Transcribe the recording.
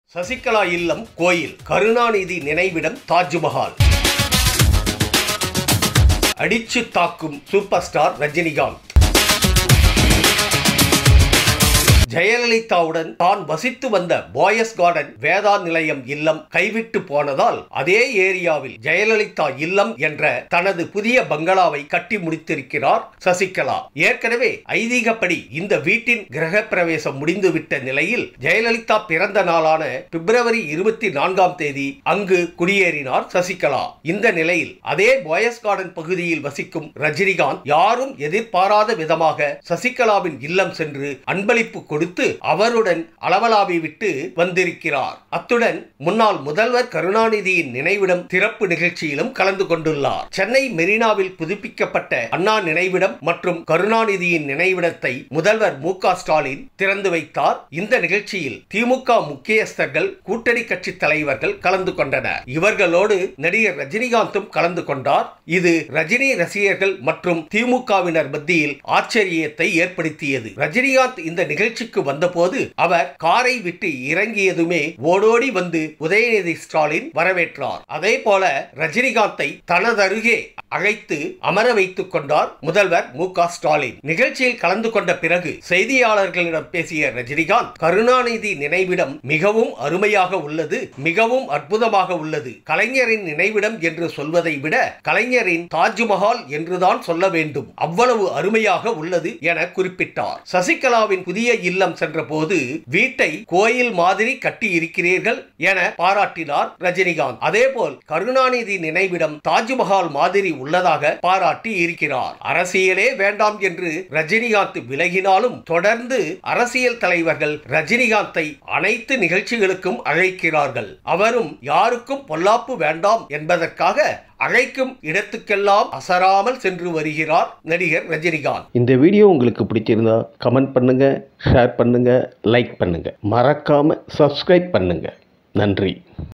சசிகலா இல்லம் கோயில் கருணாநிதி நினைவிடம் தாஜ்மஹால் அடிச்சு தாக்கும் சூப்பர் ஸ்டார் ரஜினிகாந்த் ஜெயலலிதாவுடன் தான் வசித்து வந்த பாயஸ் கார்டன் வேதா நிலையம் இல்லம் கைவிட்டு போனதால் அதே ஏரியாவில் ஜெயலலிதா இல்லம் என்ற தனது புதிய பங்களாவை கட்டி முடித்திருக்கிறார் சசிகலா ஏற்கனவே ஐதீகப்படி இந்த வீட்டின் கிரக பிரவேசம் முடிந்துவிட்ட நிலையில் ஜெயலலிதா பிறந்த நாளான பிப்ரவரி இருபத்தி நான்காம் தேதி அங்கு குடியேறினார் சசிகலா இந்த நிலையில் அதே பாயஸ் கார்டன் பகுதியில் வசிக்கும் ரஜினிகாந்த் யாரும் எதிர்பாராத விதமாக சசிகலாவின் இல்லம் சென்று அன்பளிப்பு கொடுத்து அவருடன் அளவலாவி விட்டு வந்திருக்கிறார் அத்துடன் முன்னாள் முதல்வர் கருணாநிதியின் நினைவிடம் திறப்பு நிகழ்ச்சியிலும் கலந்து கொண்டுள்ளார் சென்னை மெரினாவில் புதுப்பிக்கப்பட்ட அண்ணா நினைவிடம் மற்றும் கருணாநிதியின் நினைவிடத்தை முதல்வர் மு க ஸ்டாலின் திறந்து வைத்தார் இந்த நிகழ்ச்சியில் திமுக முக்கியஸ்தர்கள் கூட்டணி கட்சி தலைவர்கள் கலந்து கொண்டனர் இவர்களோடு நடிகர் ரஜினிகாந்தும் கலந்து கொண்டார் இது ரஜினி ரசிகர்கள் மற்றும் திமுகவினர் மத்தியில் ஆச்சரியத்தை ஏற்படுத்தியது ரஜினிகாந்த் இந்த நிகழ்ச்சிக்கு வந்தபோது அவர் காரை விட்டு இறங்கியதுமே ஓடோடி வந்து உதயநிதி ஸ்டாலின் வரவேற்றார் அதே போல ரஜினிகாந்தை தனதருகே அழைத்து அமர வைத்துக் கொண்டார் முதல்வர் மு க ஸ்டாலின் நிகழ்ச்சியில் கலந்து கொண்ட பிறகு செய்தியாளர்களிடம் பேசிய ரஜினிகாந்த் கருணாநிதி நினைவிடம் மிகவும் அருமையாக உள்ளது மிகவும் அற்புதமாக உள்ளது கலைஞரின் நினைவிடம் என்று சொல்வதை விட கலைஞரின் தாஜ்மஹால் என்றுதான் சொல்ல வேண்டும் அவ்வளவு அருமையாக உள்ளது என குறிப்பிட்டார் சசிகலாவின் புதிய இல்லம் சென்றபோது வீட்டை கோயில் மாதிரி கட்டி இருக்கிறீர்கள் என பாராட்டினார் ரஜினிகாந்த் அதேபோல் கருணாநிதி நினைவிடம் தாஜ்மஹால் மாதிரி உள்ளதாக பாராட்டி இருக்கிறார் அரசியலே வேண்டாம் என்று ரஜினிகாந்த் விலகினாலும் தொடர்ந்து அரசியல் தலைவர்கள் ரஜினிகாந்தை அனைத்து நிகழ்ச்சிகளுக்கும் அழைக்கிறார்கள் அவரும் யாருக்கும் பொல்லாப்பு வேண்டாம் என்பதற்காக அழைக்கும் இடத்துக்கெல்லாம் அசராமல் சென்று வருகிறார் நடிகர் ரஜினிகாந்த் இந்த வீடியோ உங்களுக்கு பிடிச்சிருந்தா கமெண்ட் பண்ணுங்க ஷேர் பண்ணுங்க லைக் பண்ணுங்க மறக்காம சப்ஸ்கிரைப் பண்ணுங்க நன்றி